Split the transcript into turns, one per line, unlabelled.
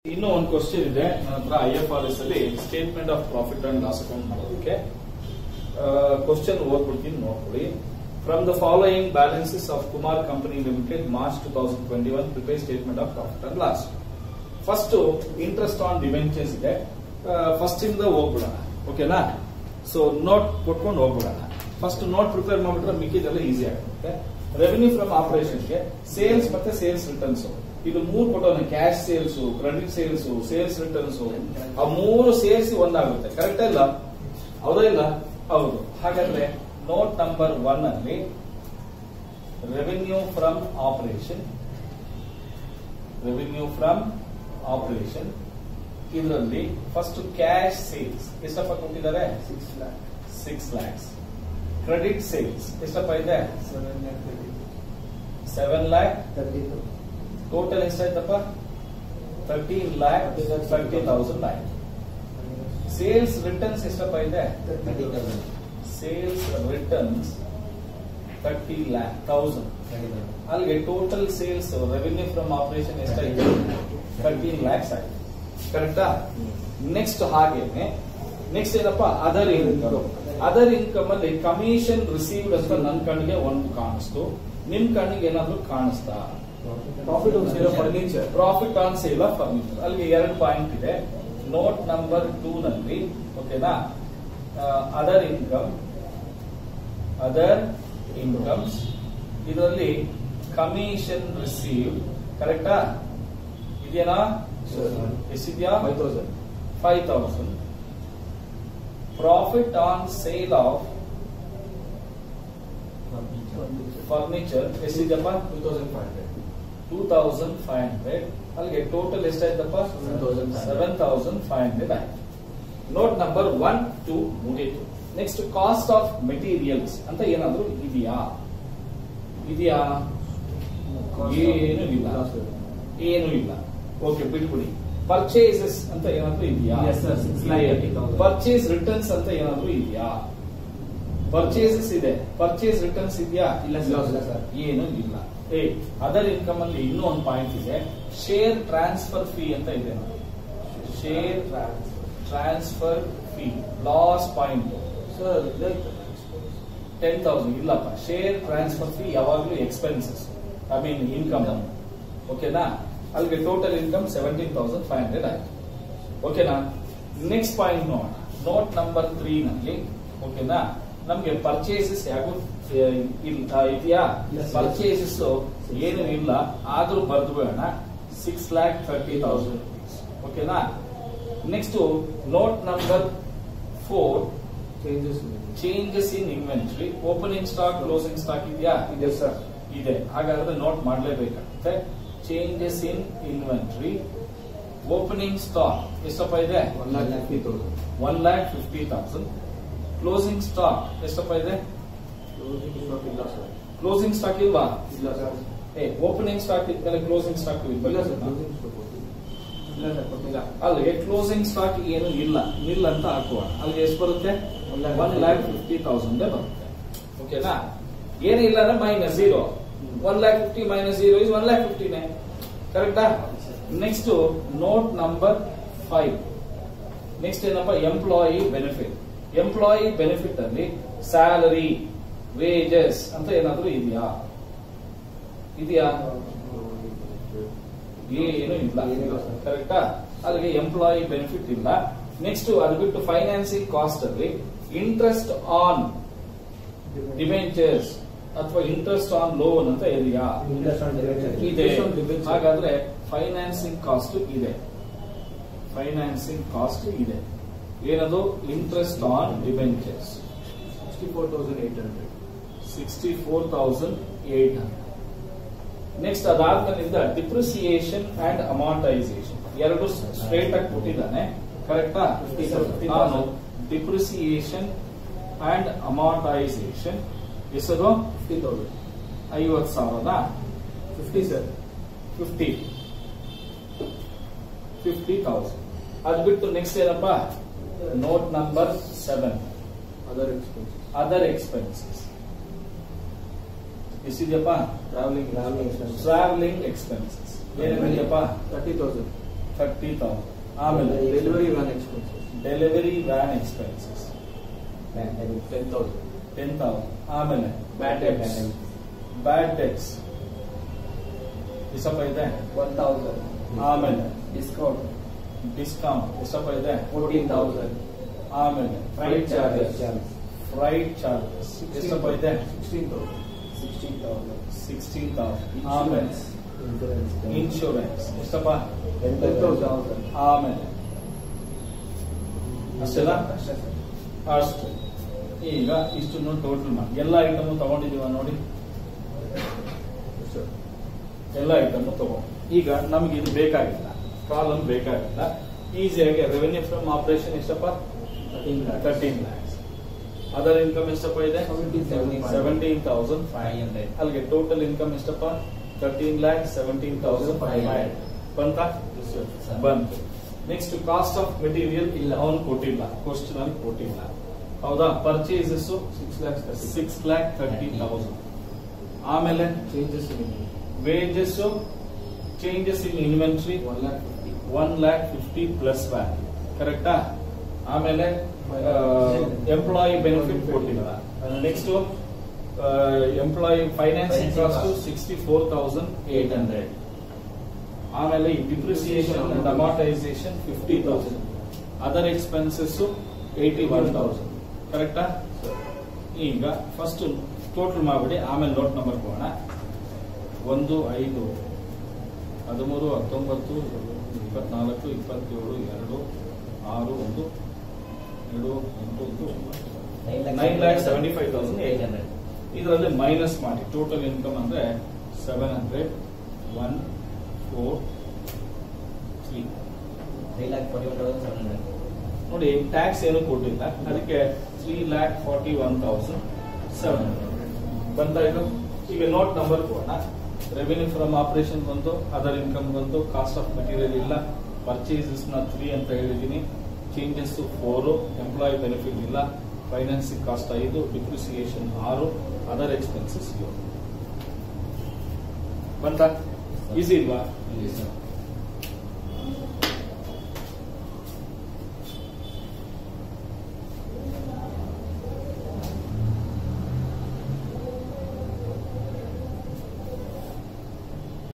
ಇನ್ನು ಒಂದು ಕ್ವಶನ್ ಇದೆ ನನ್ನ ಹತ್ರ ಐ ಎಫ್ ಆರ್ ಎಸ್ ಅಲ್ಲಿ statement of profit and loss account ಮಾಡೋದಕ್ಕೆ ಕ್ವಶನ್ ಓದ್ಬಿಡ್ತೀನಿ ನೋಡ್ಕೊಳ್ಳಿ from the following balances of Kumar company limited March two thousand twenty one prepare statement of profit and loss first interest on debentures ಇದೆ first ಇಂದ ಹೋಗ್ಬಿಡೋಣ ಓಕೆನಾ so note ಕೊಟ್ಕೊಂಡು ಹೋಗ್ಬಿಡೋಣ first note prepare ಮಾಡ್ಬಿಟ್ರೆ ಮಿಕ್ಕಿದೆಲ್ಲ ಈಸಿ ಆಗುತ್ತೆ ರೆವೆನ್ಯೂ ಫ್ರಮ್ ಆಪರೇಷನ್ಗೆ ಸೇಲ್ಸ್ ಮತ್ತೆ ಸೇಲ್ಸ್ ರಿಟರ್ನ್ಸ್ ಇದು ಮೂರು ಕೊಟ್ಟವನೆ cash sales credit sales sales returns ಆ ಮೂರು ಸೇರಿಸಿ ಒಂದಾಗುತ್ತೆ ಕರೆಕ್ಟ್ ಇಲ್ಲ ಹೌದಾ ಇಲ್ಲ ಹೌದು ಹಾಗಾದ್ರೆ ನೋಟ್ ನಂಬರ್ ಒನ್ ಅಲ್ಲಿ revenue from operation revenue from operation ಇದರಲ್ಲಿ ಫಸ್ಟ್ ಕ್ಯಾಶ್ ಸೇಲ್ಸ್ ಎಷ್ಟಪ್ಪ ಕೊಟ್ಟಿದ್ದಾರೆ
six lakh
six lakhs credit sales ಎಷ್ಟಪ್ಪ ಇದೆ
seven lakh thirty
seven lakh
thirty
total ಎಷ್ಟಾಯ್ತಪ್ಪ thirteen lakh thirty thousand lakh sales returns ಎಷ್ಟಪ್ಪ ಇದೆ
thirty thousand
sales returns thirty lakh thousand ಅಲ್ಲಿಗೆ total sales revenue from operation ಎಷ್ಟಾಯ್ತು ತರ್ಟೀನ್ ಲ್ಯಾಕ್ಸ್ ಆಯ್ತು ಕರೆಕ್ಟಾ ನೆಕ್ಸ್ಟ್ ಹಾಗೇನೆ ನೆಕ್ಸ್ಟ್ ಏನಪ್ಪಾ ಅದರ್ ಇನ್ಕಮ್ ಅದರ್ ಇನ್ಕಮ್ ಅಲ್ಲಿ ಕಮಿಷನ್ ರಿಸೀವ್ಡ್ ಅಂತ ನನ್ನ ಕಣ್ಣಿಗೆ ಒಂದು ಕಾಣಿಸ್ತು ನಿಮ್ ಕಣ್ಣಿಗೆ ಏನಾದ್ರು ಕಾಣಿಸ್ತಾ
profit on sale of furniture
profit on sale of furniture ಅಲ್ಲಿ ಎರಡು ಪಾಯಿಂಟ್ ಇದೆ ನೋಟ್ ನಂಬರ್ ಟೂ ನಲ್ಲಿ ಓಕೆನಾ ಅದರ್ ಇನ್ಕಮ್ ಅದರ್ ಇನ್ಕಮ್ಸ್ ಇದರಲ್ಲಿ ಕಮಿಷನ್ ರಿಸೀವ್ ಕರೆಕ್ಟಾ ಇದೆಯಾ ಎಷ್ಟಿದ್ಯಾ
five thousand
five thousand profit on sale of furniture ಎಷ್ಟಿದೆಯಪ್ಪ
two thousand five hundred
two thousand five hundred ಅಲ್ಲಿಗೆ ಟೋಟಲ್ ಎಷ್ಟಾಯ್ತಪ್ಪ
7,500.
ಸೆವೆನ್ ತೌಸಂಡ್ ಫೈವ್ ಹಂಡ್ರೆಡ್ ಆಯ್ತು ನೋಟ್ ನಂಬರ್ ಒನ್ ಟೂ ಮುಗೀತು next cost of materials ಅಂತ ಏನಾದ್ರು ಇದೆಯಾ ಇದೆಯಾ ಏನು ಇಲ್ಲ ಏನು ಇಲ್ಲ ಓಕೆ ಬಿಟ್ಬಿಡಿ ಪರ್ಚೇಸಸ್ ಅಂತ ಏನಾದ್ರು ಇದೆಯಾ
Yes, sir. Six lakh thirty thousand.
Purchase returns ಅಂತ ಏನಾದ್ರು ಇದೆಯಾ ಪರ್ಚೇಸಸ್ ಇದೆ ಪರ್ಚೇಸ್ ರಿಟರ್ನ್ಸ್ ಇದೆಯಾ
ಇಲ್ಲ sir. ಇಲ್ಲ sir.
ಏನು ಇಲ್ಲ ಏ ಅದರ್ ಇನ್ಕಮ್ ಅಲ್ಲಿ ಇನ್ನೂ ಒಂದು ಪಾಯಿಂಟ್ ಇದೆ ಶೇರ್ ಟ್ರಾನ್ಸ್ಫರ್ ಫೀ ಅಂತ ಇದೆ ನೋಡಿ share transfer fee loss point
sir
ten thousand ಇಲ್ಲಪ್ಪ ಶೇರ್ ಟ್ರಾನ್ಸ್ಫರ್ ಫೀ ಯಾವಾಗಲೂ ಎಕ್ಸ್ಪೆನ್ಸಸ್ ಐ ಮೀನ್ ಇನ್ಕಮ್ ಓಕೆನಾ ಅಲ್ಲಿಗೆ total income seventeen thousand five hundred ಆಯ್ತು ಓಕೆನಾ ನೆಕ್ಸ್ಟ್ ಪಾಯಿಂಟ್ ನೋಡೋಣ ನೋಟ್ ನಂಬರ್ ತ್ರೀ ನಲ್ಲಿ ಓಕೆನಾ ನಮ್ಗೆ ಪರ್ಚೇಸಸ್ ಯಾಗೂ ಇದೆಯಾ
Yes, sir.
ಪರ್ಚೇಸಸ್ ಏನು ಇಲ್ಲ ಆದ್ರೂ ಬರ್ದು ಬೇಡ six lakh thirty thousand rupees ಓಕೆನಾ next note number four
changes
changes in inventory opening stock closing stock ಇದೆಯಾ
ಇದೆ ಸರ್
ಇದೆ ಹಾಗಾದ್ರೆ ನೋಟ್ ಮಾಡಲೇಬೇಕಾಗುತ್ತೆ changes in inventory opening stock ಎಷ್ಟಪ್ಪ ಇದೆ
one lakh fifty thousand
one lakh fifty thousand closing stock ಎಷ್ಟಪ್ಪ ಇದೆ
ಇಲ್ಲ ಸರ್
ಕ್ಲೋಸಿಂಗ್ ಸ್ಟಾಕ್ ಇಲ್ವಾ
ಇಲ್ಲ ಸರ್
ಏ ಓಪನಿಂಗ್ ಸ್ಟಾಕ್ ಇದ್ಮೇಲೆ ಕ್ಲೋಸಿಂಗ್ ಸ್ಟಾಕ್
ಇಲ್ಲ ಸರ್ ಇಲ್ಲ ಸರ್ ಕೊಟ್ಟಿಲ್ಲ
ಅಲ್ಲಿಗೆ ಕ್ಲೋಸಿಂಗ್ ಸ್ಟಾಕ್ ಏನು ಇಲ್ಲ ನಿಲ್ ಅಂತ ಹಾಕುವ ಅಲ್ಲಿಗೆ ಎಷ್ಟು ಬರುತ್ತೆ
One lakh
one lakh fifty thousand ಬರುತ್ತೆ ಓಕೆನಾ ಏನಿಲ್ಲ ಅಂದ್ರೆ minus zero one lakh fifty minus zero is one lakh ಫಿಫ್ಟಿನೇ ಕರೆಕ್ಟಾ next note number five next ಏನಪ್ಪ ಎಂಪ್ಲಾಯಿ ಬೆನಿಫಿಟ್ ಎಂಪ್ಲಾಯಿ ಬೆನಿಫಿಟ್ ಅಲ್ಲಿ ಸ್ಯಾಲರಿ ವೇಜಸ್ ಅಂತ ಏನಾದ್ರು ಇದೆಯಾ ಇದೆಯಾ ಏನು ಇಲ್ಲ
ಏನಿಲ್ಲ ಸರ್.
ಕರೆಕ್ಟಾ ಅಲ್ಲಿಗೆ ಎಂಪ್ಲಾಯಿ ಬೆನಿಫಿಟ್ ಇಲ್ಲ ನೆಕ್ಸ್ಟ್ ಅದು ಬಿಟ್ಟು ಫೈನಾನ್ಸಿಂಗ್ ಕಾಸ್ಟ್ ಅಲ್ಲಿ ಇಂಟ್ರೆಸ್ಟ್ ಆನ್ ಡಿಬೆಂಚರ್ಸ್ ಅಥವಾ ಇಂಟ್ರೆಸ್ಟ್ ಆನ್ ಲೋನ್ ಅಂತ ಇದೆಯಾ ಇದೆ ಹಾಗಾದ್ರೆ ಫೈನಾನ್ಸಿಂಗ್ ಕಾಸ್ಟ್ ಇದೆ ಫೈನಾನ್ಸಿಂಗ್ ಕಾಸ್ಟ್ ಇದೆ ಏನದು interest on debentures
sixty four thousand eight hundred
sixty four thousand eight hundred next ಅದಾದ್ಮೇಲಿಂದ ಡಿಪ್ರಿಸಿಯೇಷನ್ ಅಂಡ್ ಅಮಾರ್ಟೈಸೇಷನ್ ಎರಡು ಸ್ಟ್ರೇಟ್ ಆಗಿ ಕೊಟ್ಟಿದ್ದಾನೆ ಕರೆಕ್ಟಾ ನಾನು ಡಿಪ್ರಿಸಿಯೇಷನ್ ಅಂಡ್ ಅಮಾರ್ಟೈಸೇಷನ್ ಎಷ್ಟದು
ಫಿಫ್ಟಿ ತೌಸಂಡ್
ಐವತ್ತು ಸಾವಿರದ
fifty sir
fifty fifty thousand ಅದು ಬಿಟ್ಟು ನೆಕ್ಸ್ಟ್ ಏನಪ್ಪ note number seven
other expense
other expenses ಎಷ್ಟಿದೆಯಪ್ಪ
ಟ್ರಾವೆಲಿಂಗ್ ಟ್ರಾವೆಲಿಂಗ್
ಟ್ರಾವೆಲಿಂಗ್ ಎಕ್ಸ್ಪೆನ್ಸಸ್ ಏನೇನಿದೆಯಪ್ಪ
ತರ್ಟಿ ತೌಸಂಡ್
ಥರ್ಟಿ ತೌಸಂಡ್ ಆಮೇಲೆ
delivery van expenses
delivery van expenses
ten thousand
ten thousand ಆಮೇಲೆ
Bad debts.
Bad debts ಎಷ್ಟಪ್ಪ ಇದೆ
one thousand
ಆಮೇಲೆ
discount
discount ಎಷ್ಟಪ್ಪ ಇದೆ
fourteen thousand
ಆಮೇಲೆ
Freight charges.
ಫ್ರೈಟ್ ಚಾರ್ಜಸ್ ಎಷ್ಟಪ್ಪ ಇದೆ
sixteen thousand sixteen thousand
sixteen thousand ಆಮೇಲೆ ಇನ್ಶೂರೆನ್ಸ್ ಎಷ್ಟಪ್ಪ
ಟೆನ್ ತೌಸಂಡ್
ಆಮೇಲೆ ಅಷ್ಟೆಲ್ಲ
ಅಷ್ಟೇ ಸರ್
ಅಷ್ಟು ಈಗ ಇಷ್ಟನ್ನು ಟೋಟಲ್ ಮಾಡಿ ಎಲ್ಲ ಐಟಮ್ ತಗೊಂಡಿದೀವ ನೋಡಿ
ಸರ್
ಎಲ್ಲ ಐಟಮ್ ತಗೊಂಡು ಈಗ ನಮ್ಗೆ ಇದು ಬೇಕಾಗಿಲ್ಲ ಪ್ರಾಬ್ಲಮ್ ಬೇಕಾಗಿಲ್ಲ ಈಸಿಯಾಗಿ ರೆವೆನ್ಯೂ ಫ್ರಮ್ ಆಪರೇಷನ್ ಎಷ್ಟಪ್ಪ
thirteen
thirteen lakhs other income ಎಷ್ಟಪ್ಪ ಇದೆ ಸೆವೆಂಟೀನ್ ತೌಸಂಡ್ ಫೈವ್ ಹಂಡ್ರೆಡ್ ಅಲ್ಲಿಗೆ ಟೋಟಲ್ ಇನ್ಕಮ್ ಎಷ್ಟಪ್ಪ thirteen lakh seventeen thousand five hundred ಬಂತ ಬಂತು ನೆಕ್ಸ್ಟ್ ಕಾಸ್ಟ್ ಆಫ್ ಮೆಟೀರಿಯಲ್ ಇಲ್ಲ ಅವನು ಕೊಟ್ಟಿಲ್ಲ ಕ್ವಶನ್ ಅಲ್ಲಿ ಕೊಟ್ಟಿಲ್ಲ ಹೌದಾ purchases
six lakhs thirty
six lakh thirty thousand ಆಮೇಲೆ
changes in
wages changes in inventory
one lakh fifty
one lakh fifty plus van ಕರೆಕ್ಟಾ ಆಮೇಲೆ ಎಂಪ್ಲಾಯಿ ಬೆನಿಫಿಟ್ ಕೊಟ್ಟಿಲ್ಲ next employee financing cost sixty four thousand eight hundred ಆಮೇಲೆ depreciation and amortisation fifty thousand other expenses eighty one thousand ಕರೆಕ್ಟಾ ಈಗ first total ಮಾಡ್ಬಿಡಿ ಆಮೇಲೆ note number ಹೋಗೋಣ ಒಂದು ಐದು ಹದಿಮೂರು ಹತ್ತೊಂಬತ್ತು ಇಪ್ಪತ್ನಾಲ್ಕು ಇಪ್ಪತ್ತೇಳು ಎರಡು ಆರು ಒಂದು ಎರಡು ಎಂಟು ಒಂದು nine lakh seventy five thousand eight hundred ಇದರಲ್ಲಿ ಮೈನಸ್ ಮಾಡಿ ಟೋಟಲ್ ಇನ್ಕಮ್ ಅಂದ್ರೆ seven hundred one four three ನೋಡಿ ಟ್ಯಾಕ್ಸ್ ಏನು ಕೊಟ್ಟಿಲ್ಲ ಅದಕ್ಕೆ three lakh forty one thousand seven ಬಂತ ಇದು ಈಗ ನೋಟ್ ನಂಬರ್ ಕೊಡೋಣ ರೆವಿನ್ಯೂ ಫ್ರಮ್ ಆಪರೇಷನ್ ಬಂತು ಅದರ್ ಇನ್ಕಮ್ ಬಂತು ಕಾಸ್ಟ್ ಆಫ್ ಮೆಟೀರಿಯಲ್ ಇಲ್ಲ ಪರ್ಚೇಸಸ್ ನ ತ್ರೀ ಅಂತ ಹೇಳಿದೀನಿ ಚೇಂಜಸ್ ಫೋರ್ ಎಂಪ್ಲಾಯಿ ಬೆನಿಫಿಟ್ ಇಲ್ಲ ಫೈನಾನ್ಸಿಂಗ್ ಕಾಸ್ಟ್ ಐದು ಡಿಪ್ರಿಸಿಯೇಷನ್ ಆರು ಅದರ್ ಎಕ್ಸ್ಪೆನ್ಸಸ್ ಏಳು ಬಂತ ಈಸಿ ಇಲ್ವಾ